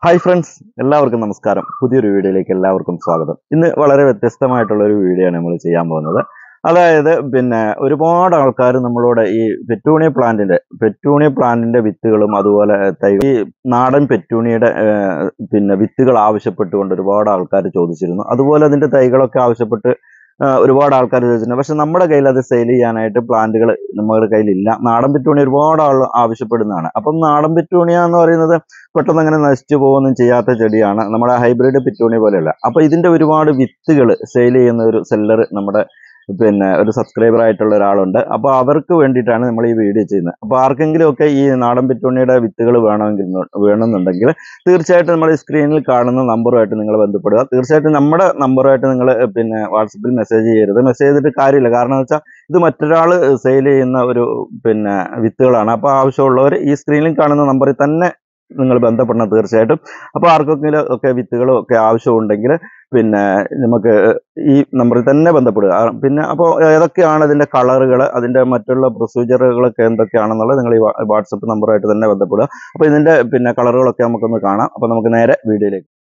hi friends എല്ലാവർക്കും നമസ്കാരം പുതിയൊരു വീഡിയോയിലേക്ക് എല്ലാവർക്കും സ്വാഗതം ഇന്ന് വളരെ വ്യത്യസ്തമായിട്ടുള്ള ഒരു വീഡിയോ ആണ് നമ്മൾ ചെയ്യാൻ പോകുന്നത് അതായത് പിന്നെ ഒരുപാട് ആൾക്കാർ നമ്മളോട് ഈ പെറ്റൂണിയ പ്ലാന്റിന്റെ പെറ്റൂണിയ പ്ലാന്റിന്റെ വിത്തുകളും അതുപോലെ തൈ ഈ നാടൻ പെറ്റൂണിയുടെ ഏഹ്, പിന്നെ വിത്തുകൾ ആവശ്യപ്പെട്ടുകൊണ്ട് ഒരുപാട് ആൾക്കാർ ചോദിച്ചിരുന്നു അതുപോലെ അതിന്റെ തൈകളൊക്കെ ആവശ്യപ്പെട്ട് ആ, ഒരുപാട് ആൾക്കാർ ചോദിച്ചിട്ടുണ്ട് പക്ഷെ നമ്മുടെ കയ്യിൽ അത് സെയിൽ ചെയ്യാനായിട്ട് പ്ലാന്റുകൾ നമ്മുടെ കയ്യിലില്ല നാടൻ പെറ്റൂണി ഒരുപാട് ആൾ ആവശ്യപ്പെടുന്നതാണ് അപ്പം നാടൻ പെറ്റൂണിയ എന്ന് പറയുന്നത് പെട്ടെന്ന് അങ്ങനെ നശിച്ചു പോകുകയൊന്നും ചെയ്യാത്ത ചെടിയാണ് നമ്മുടെ ഹൈബ്രിഡ് പിറ്റൂണി പോലെയല്ല അപ്പൊ ഇതിന്റെ ഒരുപാട് വിത്തുകൾ സെയിൽ ചെയ്യുന്ന ഒരു സെല്ലർ നമ്മുടെ പിന്നെ ഒരു സബ്സ്ക്രൈബർ ആയിട്ടുള്ള ഒരാളുണ്ട് അപ്പോൾ അവർക്ക് വേണ്ടിയിട്ടാണ് നമ്മൾ ഈ വീഡിയോ ചെയ്യുന്നത് അപ്പോൾ ആർക്കെങ്കിലും ഒക്കെ ഈ നാടൻ പിറ്റൂണിയുടെ വിത്തുകൾ വേണമെങ്കിൽ വേണമെന്നുണ്ടെങ്കിൽ തീർച്ചയായിട്ടും നമ്മൾ ഈ സ്ക്രീനിൽ കാണുന്ന നമ്പറുമായിട്ട് നിങ്ങൾ ബന്ധപ്പെടുക തീർച്ചയായിട്ടും നമ്മുടെ നമ്പറുമായിട്ട് നിങ്ങൾ പിന്നെ വാട്സപ്പിൽ മെസ്സേജ് ചെയ്യരുത് മെസ്സേജ് ചെയ്തിട്ട് കാര്യമില്ല കാരണം എന്ന് വെച്ചാൽ ഇത് മറ്റൊരാൾ സെയിൽ ചെയ്യുന്ന ഒരു പിന്നെ വിത്തുകളാണ് അപ്പോൾ ആവശ്യമുള്ളവർ ഈ സ്ക്രീനിൽ കാണുന്ന നമ്പറിൽ തന്നെ നിങ്ങൾ ബന്ധപ്പെടണം തീർച്ചയായിട്ടും അപ്പോൾ ആർക്കെങ്കിലും ഒക്കെ വിത്തുകളും ഒക്കെ ആവശ്യമുണ്ടെങ്കിൽ പിന്നെ നമുക്ക് ഈ നമ്പറിൽ തന്നെ ബന്ധപ്പെടുക ആ, പിന്നെ അപ്പോൾ ഏതൊക്കെയാണ് ഇതിൻ്റെ കളറുകൾ അതിൻ്റെ മറ്റുള്ള പ്രൊസീജിയറുകളൊക്കെ എന്തൊക്കെയാണെന്നുള്ളത് നിങ്ങൾ ഈ വാട്സപ്പ് നമ്പറുമായിട്ട് തന്നെ ബന്ധപ്പെടുക അപ്പോൾ ഇതിൻ്റെ പിന്നെ കളറുകളൊക്കെ നമുക്കൊന്ന് കാണാം അപ്പോൾ നമുക്ക് നേരെ വീഡിയോയിലേക്ക്